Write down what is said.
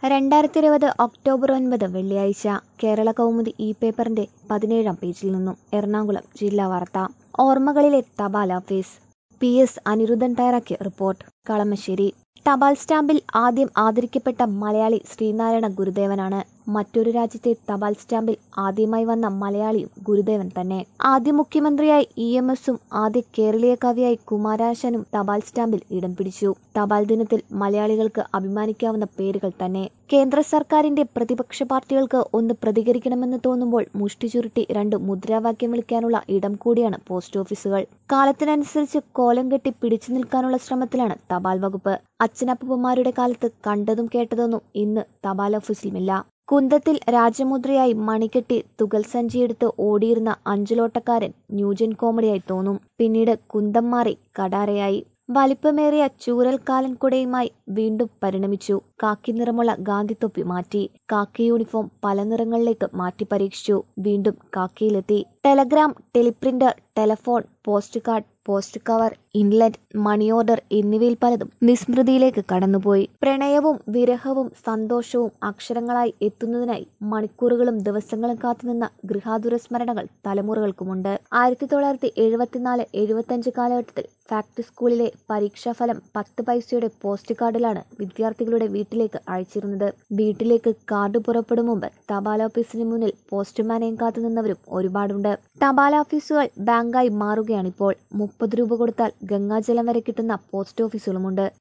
രണ്ടായിരത്തി ഇരുപത് ഒക്ടോബർ ഒൻപത് വെള്ളിയാഴ്ച കേരള കൗമുദി ഇ പേപ്പറിന്റെ പതിനേഴാം പേജിൽ നിന്നും എറണാകുളം ജില്ലാ വാർത്ത ഓർമ്മകളിലെ തപാൽ ഓഫീസ് പി എസ് അനിരുദ്ധൻ തയ്യാറാക്കിയ റിപ്പോർട്ട് കളമശ്ശേരി തപാൽ സ്റ്റാമ്പിൽ ആദ്യം ആദരിക്കപ്പെട്ട മലയാളി ശ്രീനാരായണ ഗുരുദേവനാണ് മറ്റൊരു രാജ്യത്തെ തപാൽ സ്റ്റാമ്പിൽ ആദ്യമായി വന്ന മലയാളിയും ഗുരുദേവൻ തന്നെ ആദ്യ മുഖ്യമന്ത്രിയായി ഇ എം എസും ആദ്യ കേരളീയ കവിയായി കുമാരാശാനും തപാൽ സ്റ്റാമ്പിൽ ഇടം പിടിച്ചു തപാൽ ദിനത്തിൽ മലയാളികൾക്ക് അഭിമാനിക്കാവുന്ന പേരുകൾ തന്നെ കേന്ദ്ര സർക്കാരിന്റെ പ്രതിപക്ഷ പാർട്ടികൾക്ക് ഒന്ന് പ്രതികരിക്കണമെന്ന് തോന്നുമ്പോൾ മുഷ്ടി ചുരുട്ടി രണ്ട് മുദ്രാവാക്യം വിളിക്കാനുള്ള ഇടം കൂടിയാണ് പോസ്റ്റ് ഓഫീസുകൾ കാലത്തിനനുസരിച്ച് കോലം കെട്ടി പിടിച്ചു നിൽക്കാനുള്ള ശ്രമത്തിലാണ് തപാൽ വകുപ്പ് അച്ഛനപ്പൂപ്പന്മാരുടെ കാലത്ത് കണ്ടതും കേട്ടതൊന്നും ഇന്ന് തപാൽ ഓഫീസിലുമില്ല കുന്തത്തിൽ രാജമുദ്രയായി മണികെട്ടി തുകൽ സഞ്ചിയെടുത്ത് ഓടിയിരുന്ന അഞ്ചുലോട്ടക്കാരൻ ന്യൂജൻ കോമഡിയായി തോന്നും പിന്നീട് കുന്തം മാറി കടാരയായി വലിപ്പമേറിയ ചൂരൽ കാലൻ കുടയുമായി വീണ്ടും പരിണമിച്ചു കാക്കി നിറമുള്ള ഗാന്ധിത്തൊപ്പി മാറ്റി കാക്കി യൂണിഫോം പല നിറങ്ങളിലേക്ക് മാറ്റി പരീക്ഷിച്ചു വീണ്ടും കാക്കിയിലെത്തി telegram teleprinter telephone post card post cover inlet money order എന്നിവയിൽ പലതും വിസ്മൃതിയിലേക്ക് കടന്നുപോയി പ്രണയവും വിരഹവും സന്തോഷവും അക്ഷരങ്ങളായി എത്തുന്നതിനായി മണിക്കൂറുകളും ദിവസങ്ങളും കാത്തുനിന്ന ഗൃഹാതുര സ്മരണകൾ തലമുറകൾക്കുമുണ്ട് ആയിരത്തി തൊള്ളായിരത്തി എഴുപത്തിനാല് എഴുപത്തഞ്ച് കാലഘട്ടത്തിൽ ഫാക്ടറി സ്കൂളിലെ പരീക്ഷാഫലം പത്ത് പൈസയുടെ പോസ്റ്റ് കാർഡിലാണ് വിദ്യാർത്ഥികളുടെ വീട്ടിലേക്ക് അയച്ചിരുന്നത് വീട്ടിലേക്ക് കാർഡ് പുറപ്പെടും മുമ്പ് തപാൽ ഓഫീസിന് മുന്നിൽ പോസ്റ്റ്മാനെയും കാത്തുനിന്നവരും ഒരുപാടുണ്ട് തപാൽ ഓഫീസുകൾ ബാങ്കായി മാറുകയാണിപ്പോൾ മുപ്പത് രൂപ കൊടുത്താൽ ഗംഗാജലം വരെ കിട്ടുന്ന പോസ്റ്റ് ഓഫീസുകളുമുണ്ട്